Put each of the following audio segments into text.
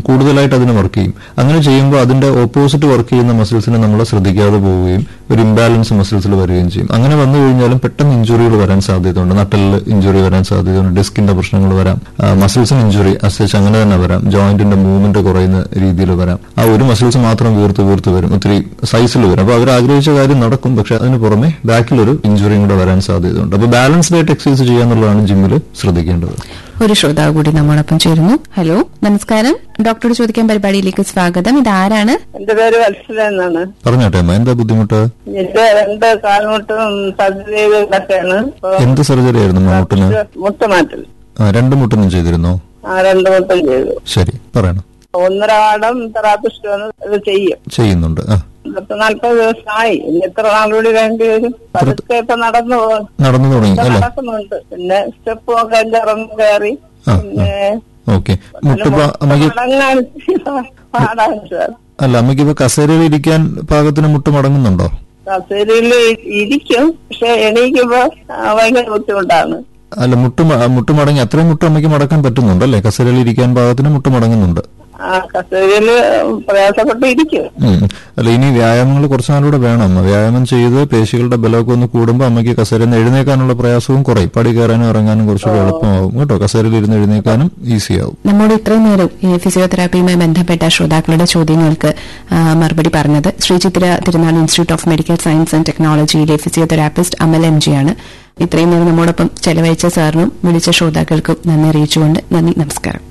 കൂടുതലായിട്ട് അതിന് വർക്ക് ചെയ്യും അങ്ങനെ ചെയ്യുമ്പോൾ അതിന്റെ ഓപ്പോസിറ്റ് വർക്ക് ചെയ്യുന്ന മസിൽസിനെ നമ്മൾ ശ്രദ്ധിക്കാതെ പോവുകയും ഒരു ഇംബാലൻസ് മസിൽസിൽ വരികയും ചെയ്യും അങ്ങനെ വന്നു കഴിഞ്ഞാലും പെട്ടെന്ന് ഇഞ്ചുറികൾ വരാൻ സാധ്യതയുണ്ട് നട്ടലിൽ ഇഞ്ചുറി വരാൻ സാധ്യതയുണ്ട് ഡിസ്കിന്റെ പ്രശ്നങ്ങൾ വരാം മസിൽസിന് ഇഞ്ചുറി അസച്ച് അങ്ങനെ തന്നെ വരാം ജോയിന്റിന്റെ മൂവ്മെന്റ് കുറയുന്ന രീതിയിൽ വരാം ആ ഒരു മസിൽസ് മാത്രം വീർത്ത് വീർത്ത് വരും ഒത്തിരി സൈസിൽ വരും അപ്പോൾ അവർ ആഗ്രഹിച്ച കാര്യം നടക്കും പക്ഷെ അതിന് പുറമെ ബാക്കിലൊരു ഇഞ്ചുറിയും കൂടെ വരാൻ സാധ്യതയുണ്ട് അപ്പോൾ ബാലൻസ്ഡ് ആയിട്ട് എക്സസൈസ് ചെയ്യാന്നുള്ളതാണ് ജിമ്മിൽ ശ്രദ്ധിക്കേണ്ടത് ഒരു ശ്രോതാവ് കൂടി നമ്മോടൊപ്പം ചേരുന്നു ഹലോ നമസ്കാരം ഡോക്ടറോട് ചോദിക്കാൻ പരിപാടിയിലേക്ക് സ്വാഗതം ഇതാരാണ് എന്റെ പേര് വത്സല എന്നാണ് പറഞ്ഞോട്ടെ അമ്മ എന്താ ബുദ്ധിമുട്ട് എന്റെ രണ്ട് കാൽമുട്ടും സർജറി ചെയ്ത് കിടക്കാണ് ഇപ്പൊ എന്ത് സർജറി ആയിരുന്നു മുട്ടിന് മുട്ടുമാറ്റൽ ആ, രണ്ട് മുട്ടൊന്നും ചെയ്തിരുന്നോ ആ രണ്ട് മുട്ടും ചെയ്തു ശരി പറയണം ഒന്നരാടം തെറാപ്പിസ്റ്റ് വന്ന് ഇത് ചെയ്യും ചെയ്യുന്നുണ്ട് ആ പത്ത് നാല്പത് ദിവസമായി ഇനി എത്ര നാളുകൂടി വേണ്ടി വരും പതുക്കെ ഇപ്പൊ നടന്നു പോകും നടന്നു തുടങ്ങി ഇപ്പൊ അല്ലേ നടക്കുന്നുണ്ട് പിന്നെ സ്റ്റെപ്പ് ഒക്കെ ഇറങ്ങി കയറി ആ, പിന്നെ ഓക്കെ മുട്ടിപ്പോ അമ്മയ്ക്ക് മടങ്ങാൻ പാടാൻ സാർ അല്ല അമ്മയ്ക്ക് ഇപ്പൊ കസേരയിൽ ഇരിക്കാൻ പാകത്തിന് മുട്ട് മടങ്ങുന്നുണ്ടോ കസേരയിൽ ഇരിക്കും പക്ഷെ എണീക്കുമ്പോ ആ, ഭയങ്കര ബുദ്ധിമുട്ടാണ് അല്ല മുട്ട് മ- മുട്ട് മടങ്ങി അത്രയും മുട്ട് അമ്മയ്ക്ക് മടക്കാൻ പറ്റുന്നുണ്ട് അല്ലേ കസേരയിൽ ഇരിക്കാൻ പാകത്തിന് മുട്ട് മടങ്ങുന്നുണ്ട് ആ കസേരയില് പ്രയാസപ്പെട്ട് ഇരിക്കും ഉം. അല്ല ഇനി വ്യായാമങ്ങൾ കുറച്ചു നാളൂടെ വേണം അമ്മ വ്യായാമം ചെയ്ത് പേശികളുടെ ബലമൊക്കെ ഒന്ന് കൂടുമ്പോൾ അമ്മയ്ക്ക് കസേരയിൽ നിന്ന് എഴുന്നേക്കാനുള്ള പ്രയാസവും കുറയും പടി കയറാനും ഇറങ്ങാനും കുറച്ചുകൂടെ എളുപ്പമാവും കേട്ടോ കസേരയിൽ ഇരുന്ന് എഴുന്നേക്കാനും ഈസിയാവും നമ്മോട് ഇത്രയും നേരം ഈ ഫിസിയോതെറാപ്പിയുമായി ബന്ധപ്പെട്ട ശ്രോതാക്കളുടെ ചോദ്യങ്ങൾക്ക് ആ, മറുപടി പറഞ്ഞത് Sree Chithra Thirunal institute of medical science and ടെക്നോളജിയിലെ ഫിസിയോതെറാപ്പിസ്റ്റ് അമൽ എം ജിയാണ് ഇത്രയും നേരം നമ്മോടൊപ്പം ചെലവഴിച്ച സാറിനും വിളിച്ച ശ്രോതാക്കൾക്കും നന്ദി അറിയിച്ചുകൊണ്ട് നന്ദി നമസ്കാരം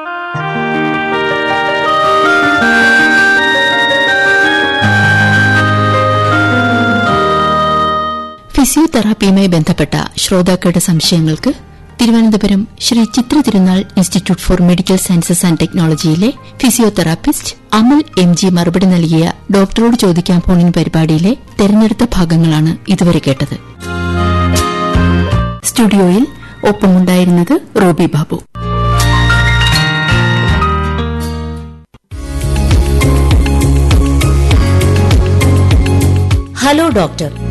ഫിസിയോതെറാപ്പിയുമായി ബന്ധപ്പെട്ട ശ്രോതാക്കളുടെ സംശയങ്ങൾക്ക് Thiruvananthapuram Sree Chithra Thirunal institute for medical sciences and ടെക്നോളജിയിലെ ഫിസിയോതെറാപ്പിസ്റ്റ് അമൽ എം ജി മറുപടി നൽകിയ ഡോക്ടറോട് ചോദിക്കാൻ ഫോണിൻ പരിപാടിയിലെ തെരഞ്ഞെടുത്ത ഭാഗങ്ങളാണ് ഇതുവരെ കേട്ടത് സ്റ്റുഡിയോയിൽ ഒപ്പമുണ്ടായിരുന്നത് റോബി ബാബു ഹലോ ഡോക്ടർ